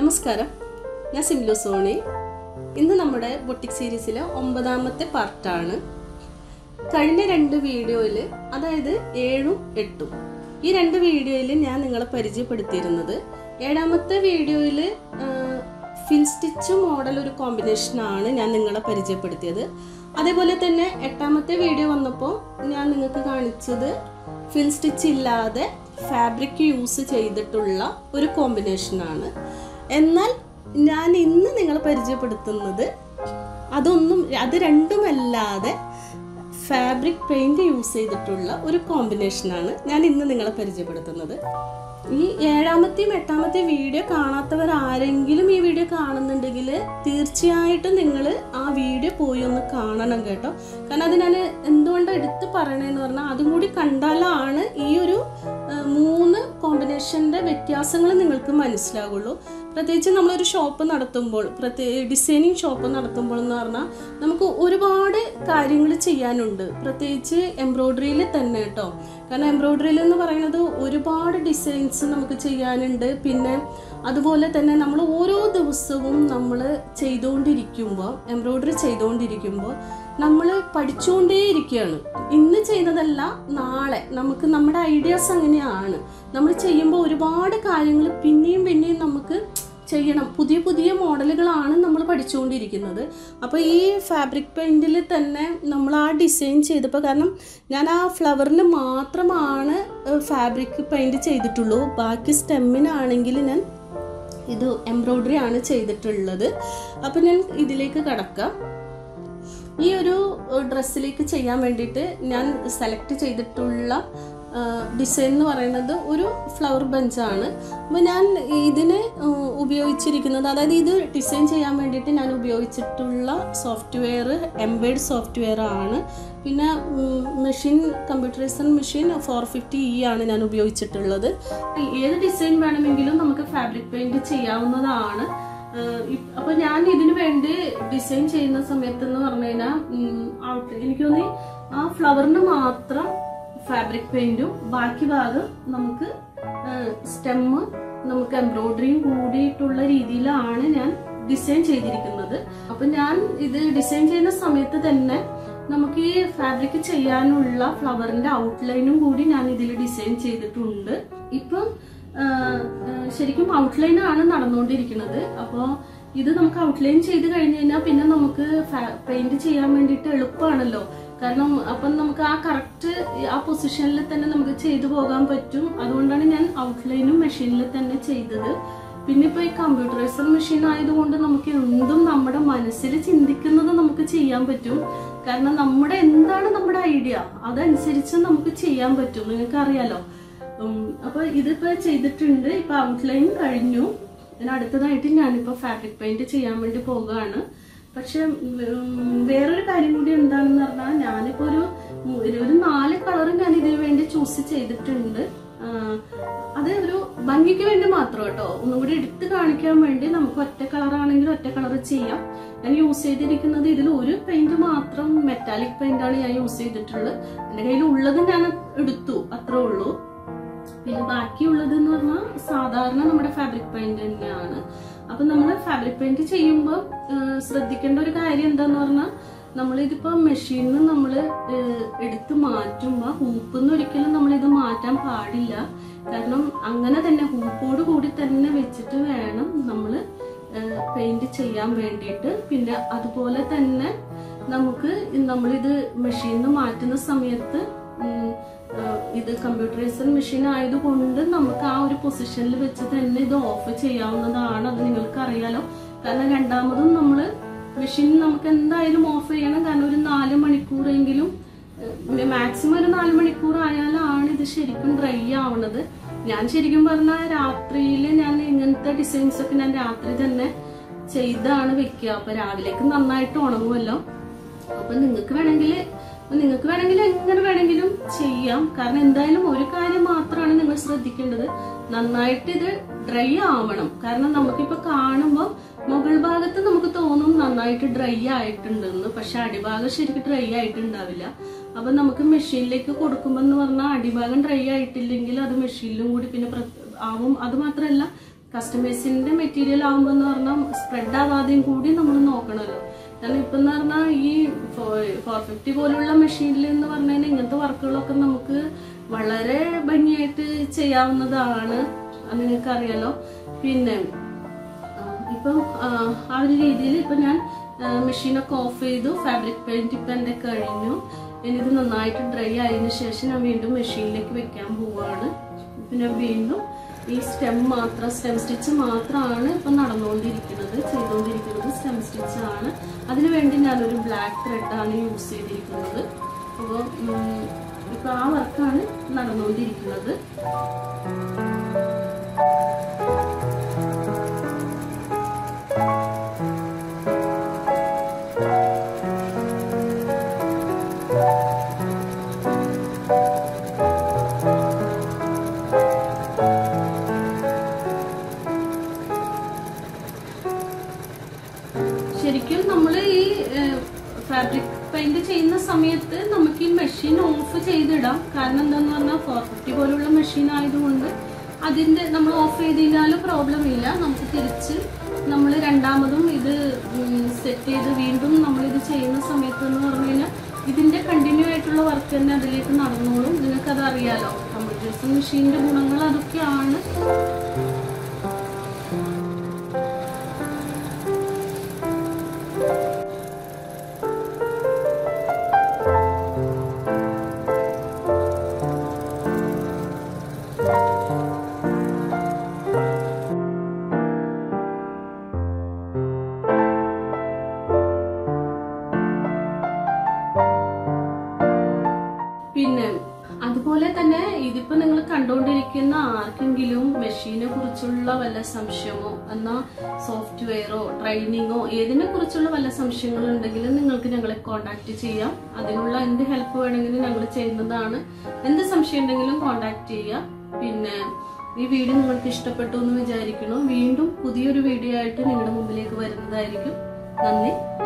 നമസ്കാരം ഞാൻ സിംലു സോണി ഇന്ന് നമ്മുടെ ബൊട്ടിക് സീരീസിലെ ഒമ്പതാമത്തെ പാർട്ടാണ് കഴിഞ്ഞ രണ്ട് വീഡിയോയിൽ അതായത് ഏഴും എട്ടും ഈ രണ്ട് വീഡിയോയിൽ ഞാൻ നിങ്ങളെ പരിചയപ്പെടുത്തിയിരുന്നത് ഏഴാമത്തെ വീഡിയോയിൽ ഫിൻ സ്റ്റിച്ച് മോഡൽ ഒരു കോമ്പിനേഷനാണ് ഞാൻ നിങ്ങളെ പരിചയപ്പെടുത്തിയത് അതേപോലെ തന്നെ എട്ടാമത്തെ വീഡിയോ വന്നപ്പോൾ ഞാൻ നിങ്ങൾക്ക് കാണിച്ചത് ഫിൽ സ്റ്റിച്ച് ഇല്ലാതെ ഫാബ്രിക് യൂസ് ചെയ്തിട്ടുള്ള ഒരു കോമ്പിനേഷനാണ് എന്നാൽ ഞാൻ ഇന്ന് നിങ്ങളെ പരിചയപ്പെടുത്തുന്നത് അതൊന്നും അത് രണ്ടുമല്ലാതെ ഫാബ്രിക് പെയിന്റ് യൂസ് ചെയ്തിട്ടുള്ള ഒരു കോമ്പിനേഷനാണ് ഞാൻ ഇന്ന് നിങ്ങളെ പരിചയപ്പെടുത്തുന്നത് ഈ ഏഴാമത്തെയും എട്ടാമത്തെയും വീഡിയോ കാണാത്തവർ ആരെങ്കിലും ഈ വീഡിയോ കാണുന്നുണ്ടെങ്കിൽ തീർച്ചയായിട്ടും നിങ്ങൾ ആ വീഡിയോ പോയി ഒന്ന് കാണണം കേട്ടോ കാരണം അത് ഞാൻ എന്തുകൊണ്ടാണ് എടുത്ത് പറയണതെന്ന് പറഞ്ഞാൽ അതും കൂടി കണ്ടാലാണ് ഈ ഒരു ആ, മൂന്ന് കോമ്പിനേഷൻ്റെ വ്യത്യാസങ്ങൾ നിങ്ങൾക്ക് മനസ്സിലാകുള്ളൂ പ്രത്യേകിച്ച് നമ്മളൊരു ഷോപ്പ് നടത്തുമ്പോൾ പ്രത്യേക ഡിസൈനിങ് ഷോപ്പ് നടത്തുമ്പോൾ എന്ന് പറഞ്ഞാൽ നമുക്ക് ഒരുപാട് കാര്യങ്ങൾ ചെയ്യാനുണ്ട് പ്രത്യേകിച്ച് എംബ്രോയ്ഡറിയിൽ തന്നെ കേട്ടോ കാരണം എംബ്രോയ്ഡറിയിൽ എന്ന് പറയുന്നത് ഒരുപാട് ഡിസൈൻസ് നമുക്ക് ചെയ്യാനുണ്ട് പിന്നെ അതുപോലെ തന്നെ നമ്മൾ ഓരോ ദിവസവും നമ്മൾ ചെയ്തുകൊണ്ടിരിക്കുമ്പോൾ എംബ്രോയ്ഡറി ചെയ്തുകൊണ്ടിരിക്കുമ്പോൾ നമ്മൾ പഠിച്ചുകൊണ്ടേയിരിക്കുകയാണ് ഇന്ന് ചെയ്യുന്നതല്ല നാളെ നമുക്ക് നമ്മുടെ ഐഡിയാസ് അങ്ങനെയാണ് നമ്മൾ ചെയ്യുമ്പോൾ ഒരുപാട് കാര്യങ്ങൾ പിന്നെയും പിന്നെയും നമുക്ക് ചെയ്യണം പുതിയ പുതിയ മോഡലുകളാണ് നമ്മൾ പഠിച്ചുകൊണ്ടിരിക്കുന്നത് അപ്പോൾ ഈ ഫാബ്രിക് പെയിൻറ്റിൽ തന്നെ നമ്മൾ ആ ഡിസൈൻ ചെയ്തപ്പോൾ കാരണം ഞാൻ ആ ഫ്ലവറിന് മാത്രമാണ് ഫാബ്രിക് പെയിൻറ് ചെയ്തിട്ടുള്ളൂ ബാക്കി സ്റ്റെമ്മിനാണെങ്കിൽ ഞാൻ ഇത് എംബ്രോയ്ഡറി ആണ് ചെയ്തിട്ടുള്ളത് അപ്പോൾ ഞാൻ ഇതിലേക്ക് കടക്കാം ഈ ഒരു ഡ്രസ്സിലേക്ക് ചെയ്യാൻ വേണ്ടിയിട്ട് ഞാൻ സെലക്ട് ചെയ്തിട്ടുള്ള ഡിസൈൻ എന്ന് പറയുന്നത് ഒരു ഫ്ലവർ ബഞ്ചാണ് അപ്പോൾ ഞാൻ ഇതിന് ഉം, ഉപയോഗിച്ചിരിക്കുന്നത് അതായത് ഇത് ഡിസൈൻ ചെയ്യാൻ വേണ്ടിയിട്ട് ഞാൻ ഉപയോഗിച്ചിട്ടുള്ള സോഫ്റ്റ്വെയർ എംബേഡ് സോഫ്റ്റ്വെയർ ആണ് പിന്നെ machine computerised machine four fifty E ആണ് ഞാൻ ഉപയോഗിച്ചിട്ടുള്ളത് ഏത് ഡിസൈൻ വേണമെങ്കിലും നമുക്ക് ഫാബ്രിക് പെയിൻറ് ചെയ്യാവുന്നതാണ് ആഹ് ഇ- അപ്പൊ ഞാൻ ഇതിനു വേണ്ടി ഡിസൈൻ ചെയ്യുന്ന സമയത്ത് എന്ന് പറഞ്ഞു കഴിഞ്ഞാൽ ഔട്ട് എനിക്ക് തോന്നി ആ ഫ്ലവറിന് മാത്രം ഫാബ്രിക് പെയിന്റും ബാക്കി ഭാഗം നമുക്ക് സ്റ്റെമ്മ് നമുക്ക് എംബ്രോയിഡറിയും കൂടിയിട്ടുള്ള രീതിയിലാണ് ഞാൻ ഡിസൈൻ ചെയ്തിരിക്കുന്നത് അപ്പൊ ഞാൻ ഇത് ഡിസൈൻ ചെയ്യുന്ന സമയത്ത് തന്നെ നമുക്ക് ഈ ഫാബ്രിക് ചെയ്യാനുള്ള ഫ്ലവറിന്റെ ഔട്ട്ലൈനും കൂടി ഞാൻ ഇതിൽ ഡിസൈൻ ചെയ്തിട്ടുണ്ട് ഇപ്പം ആ, ആ, ശരിക്കും ഔട്ട്ലൈൻ ആണ് നടന്നുകൊണ്ടിരിക്കുന്നത് അപ്പോൾ ഇത് നമുക്ക് ഔട്ട്ലൈൻ ചെയ്ത് കഴിഞ്ഞ് കഴിഞ്ഞാൽ പിന്നെ നമുക്ക് പെയിന്റ് ചെയ്യാൻ വേണ്ടിയിട്ട് എളുപ്പമാണല്ലോ കാരണം അപ്പം നമുക്ക് ആ കറക്റ്റ് ആ പൊസിഷനിൽ തന്നെ നമുക്ക് ചെയ്തു പോകാൻ പറ്റും അതുകൊണ്ടാണ് ഞാൻ ഔട്ട്ലൈനും മെഷീനിൽ തന്നെ ചെയ്തത് പിന്നെ ഇപ്പൊ ഈ കമ്പ്യൂട്ടറൈസർ മെഷീൻ ആയതുകൊണ്ട് നമുക്ക് എന്തും നമ്മുടെ മനസ്സിൽ ചിന്തിക്കുന്നത് നമുക്ക് ചെയ്യാൻ പറ്റും കാരണം നമ്മുടെ എന്താണ് നമ്മുടെ ഐഡിയ അതനുസരിച്ച് നമുക്ക് ചെയ്യാൻ പറ്റും നിങ്ങൾക്ക് അറിയാലോ ഉം, അപ്പൊ ഇതിപ്പോ ചെയ്തിട്ടുണ്ട് ഇപ്പൊ ഔട്ട്ലൈൻ കഴിഞ്ഞു ഇതിന് അടുത്തതായിട്ട് ഞാനിപ്പോ ഫാബ്രിക് പെയിന്റ് ചെയ്യാൻ വേണ്ടി പോകുകയാണ് പക്ഷെ ഉം, വേറൊരു കാര്യം കൂടി എന്താണെന്ന് പറഞ്ഞാൽ ഞാനിപ്പോ ഒരു ഒരു ഒരു നാല് കളർ ഞാൻ ഇതിനു വേണ്ടി ചൂസ് ചെയ്തിട്ടുണ്ട് ആ, അത് ഒരു ഭംഗിക്ക് വേണ്ടി മാത്രം കേട്ടോ ഒന്നും കൂടി എടുത്ത് കാണിക്കാൻ വേണ്ടി നമുക്ക് ഒറ്റ കളർ ആണെങ്കിൽ ഒറ്റ കളർ ചെയ്യാം ഞാൻ യൂസ് ചെയ്തിരിക്കുന്നത് ഇതിൽ ഒരു പെയിന്റ് മാത്രം മെറ്റാലിക് പെയിന്റ് ആണ് ഞാൻ യൂസ് ചെയ്തിട്ടുള്ളത് എന്റെ കയ്യിൽ ഉള്ളത് ഞാൻ എടുത്തു അത്രേ ഉള്ളൂ പിന്നെ ബാക്കിയുള്ളത് എന്ന് പറഞ്ഞാൽ സാധാരണ നമ്മുടെ ഫാബ്രിക് പെയിന്റ് തന്നെയാണ് അപ്പൊ നമ്മൾ ഫാബ്രിക് പെയിന്റ് ചെയ്യുമ്പോൾ ശ്രദ്ധിക്കേണ്ട ഒരു കാര്യം എന്താന്ന് പറഞ്ഞാൽ നമ്മളിതിപ്പോ മെഷീനിൽ നമ്മൾ എടുത്ത് മാറ്റുമ്പോൾ ഹൂപ്പിന്ന് ഒരിക്കലും നമ്മൾ ഇത് മാറ്റാൻ പാടില്ല കാരണം അങ്ങനെ തന്നെ ഹൂപ്പോട് കൂടി തന്നെ വെച്ചിട്ട് വേണം നമ്മൾ പെയിന്റ് ചെയ്യാൻ വേണ്ടിയിട്ട് പിന്നെ അതുപോലെ തന്നെ നമുക്ക് നമ്മളിത് മെഷീനിൽ നിന്ന് മാറ്റുന്ന സമയത്ത് ഉം, ഏഹ് ഇത് കമ്പ്യൂട്ടറൈസർ മെഷീൻ ആയതുകൊണ്ട് നമുക്ക് ആ ഒരു പൊസിഷനിൽ വെച്ച് തന്നെ ഇത് ഓഫ് ചെയ്യാവുന്നതാണ് അത് നിങ്ങൾക്ക് അറിയാലോ കാരണം രണ്ടാമതും നമ്മൾ മെഷീൻ നമുക്ക് എന്തായാലും ഓഫ് ചെയ്യണം കാരണം ഒരു നാല് മണിക്കൂറെങ്കിലും മാക്സിമം ഒരു നാല് മണിക്കൂർ ആയാലാണ് ഇത് ശരിക്കും ഡ്രൈ ആവണത് ഞാൻ ശരിക്കും പറഞ്ഞാൽ രാത്രിയിൽ ഞാൻ ഇങ്ങനത്തെ ഡിസൈൻസ് ഒക്കെ ഞാൻ രാത്രി തന്നെ ചെയ്താണ് വെക്കുക അപ്പൊ രാവിലേക്ക് നന്നായിട്ട് ഉണങ്ങുമല്ലോ അപ്പൊ നിങ്ങൾക്ക് വേണമെങ്കിൽ നിങ്ങൾക്ക് വേണമെങ്കിൽ എങ്ങനെ വേണമെങ്കിലും ചെയ്യാം കാരണം എന്തായാലും ഒരു കാര്യം മാത്രമാണ് നിങ്ങൾ ശ്രദ്ധിക്കേണ്ടത് നന്നായിട്ട് ഇത് ഡ്രൈ ആവണം കാരണം നമുക്കിപ്പോ കാണുമ്പോൾ മുകൾ ഭാഗത്ത് നമുക്ക് തോന്നും നന്നായിട്ട് ഡ്രൈ ആയിട്ടുണ്ടെന്ന് പക്ഷെ അടിഭാഗം ശരിക്കും ഡ്രൈ ആയിട്ടുണ്ടാവില്ല അപ്പൊ നമുക്ക് മെഷീനിലേക്ക് കൊടുക്കുമ്പോൾ എന്ന് പറഞ്ഞാൽ അടിഭാഗം ഡ്രൈ ആയിട്ടില്ലെങ്കിൽ അത് മെഷീനിലും കൂടി പിന്നെ പ്ര- ആവും അത് മാത്രമല്ല കസ്റ്റമേഴ്സിന്റെ മെറ്റീരിയൽ ആകുമ്പോൾ എന്ന് പറഞ്ഞാൽ സ്പ്രെഡ് ആവാതെയും കൂടി നമ്മൾ നോക്കണമല്ലോ കാരണം ഇപ്പം എന്ന് പറഞ്ഞാൽ ഈ ഫോർ ഫിഫ്റ്റി പോലുള്ള മെഷീനിൽ എന്ന് പറഞ്ഞു കഴിഞ്ഞാൽ ഇങ്ങനത്തെ വർക്കുകളൊക്കെ നമുക്ക് വളരെ ഭംഗിയായിട്ട് ചെയ്യാവുന്നതാണ് അത് നിങ്ങൾക്ക് അറിയാലോ പിന്നെ ആ, ഇപ്പം ആ, ആ ഒരു രീതിയിൽ ഇപ്പം ഞാൻ മെഷീനൊക്കെ ഓഫ് ചെയ്തു ഫാബ്രിക് പെയിന്റ് ഇപ്പം എൻ്റെ കഴിഞ്ഞു ഇനി ഇത് നന്നായിട്ട് ഡ്രൈ ആയതിനു ശേഷം ഞാൻ വീണ്ടും മെഷീനിലേക്ക് വെക്കാൻ പോവുകയാണ് പിന്നെ വീണ്ടും ഈ സ്റ്റെം മാത്രം സ്റ്റെം സ്റ്റിച്ച് മാത്രമാണ് ഇപ്പം നടന്നുകൊണ്ടിരിക്കുന്നത് ചെയ്തുകൊണ്ടിരിക്കുന്നത് സ്റ്റെം സ്റ്റിച്ച് ആണ് അതിനു വേണ്ടി ഞാനൊരു ബ്ലാക്ക് ത്രെഡാണ് യൂസ് ചെയ്തിരിക്കുന്നത് അപ്പോൾ ഇപ്പം ആ വർക്കാണ് നടന്നുകൊണ്ടിരിക്കുന്നത് ശരിക്കും നമ്മൾ ഈ ഫാബ്രിക് പെയിന്റ് ചെയ്യുന്ന സമയത്ത് നമുക്ക് ഈ മെഷീൻ ഓഫ് ചെയ്തിടാം കാരണം എന്താന്ന് പറഞ്ഞാൽ ഫോർ ഫിഫ്റ്റി പോലുള്ള മെഷീൻ ആയതുകൊണ്ട് അതിന്റെ നമ്മൾ ഓഫ് ചെയ്തില്ലാലും പ്രോബ്ലം ഇല്ല നമുക്ക് തിരിച്ച് നമ്മൾ രണ്ടാമതും ഇത് സെറ്റ് ചെയ്ത് വീണ്ടും നമ്മൾ ഇത് ചെയ്യുന്ന സമയത്ത് എന്ന് പറഞ്ഞു കഴിഞ്ഞാൽ ഇതിന്റെ കണ്ടിന്യൂ ആയിട്ടുള്ള വർക്ക് തന്നെ അതിലേക്ക് നടന്നോളും നിങ്ങൾക്കത് അറിയാലോ കമ്പ്യൂട്ടേഴ്സ് മെഷീന്റെ ഗുണങ്ങൾ അതൊക്കെയാണ് പിന്നെ അതുപോലെ തന്നെ ഇതിപ്പോ നിങ്ങൾ കണ്ടുകൊണ്ടിരിക്കുന്ന ആർക്കെങ്കിലും മെഷീനെ കുറിച്ചുള്ള വല്ല സംശയമോ എന്നാ സോഫ്റ്റ്വെയറോ ട്രെയിനിങ്ങോ ഏതിനെ കുറിച്ചുള്ള വല്ല സംശയങ്ങൾ ഉണ്ടെങ്കിൽ നിങ്ങൾക്ക് ഞങ്ങളെ കോൺടാക്ട് ചെയ്യാം അതിനുള്ള എന്ത് ഹെൽപ്പ് വേണമെങ്കിലും ഞങ്ങൾ ചെയ്യുന്നതാണ് എന്ത് സംശയം ഉണ്ടെങ്കിലും കോൺടാക്ട് ചെയ്യാം പിന്നെ ഈ വീഡിയോ നിങ്ങൾക്ക് ഇഷ്ടപ്പെട്ടു എന്ന് വിചാരിക്കുന്നു വീണ്ടും പുതിയൊരു വീഡിയോ ആയിട്ട് നിങ്ങളുടെ മുമ്പിലേക്ക് വരുന്നതായിരിക്കും നന്ദി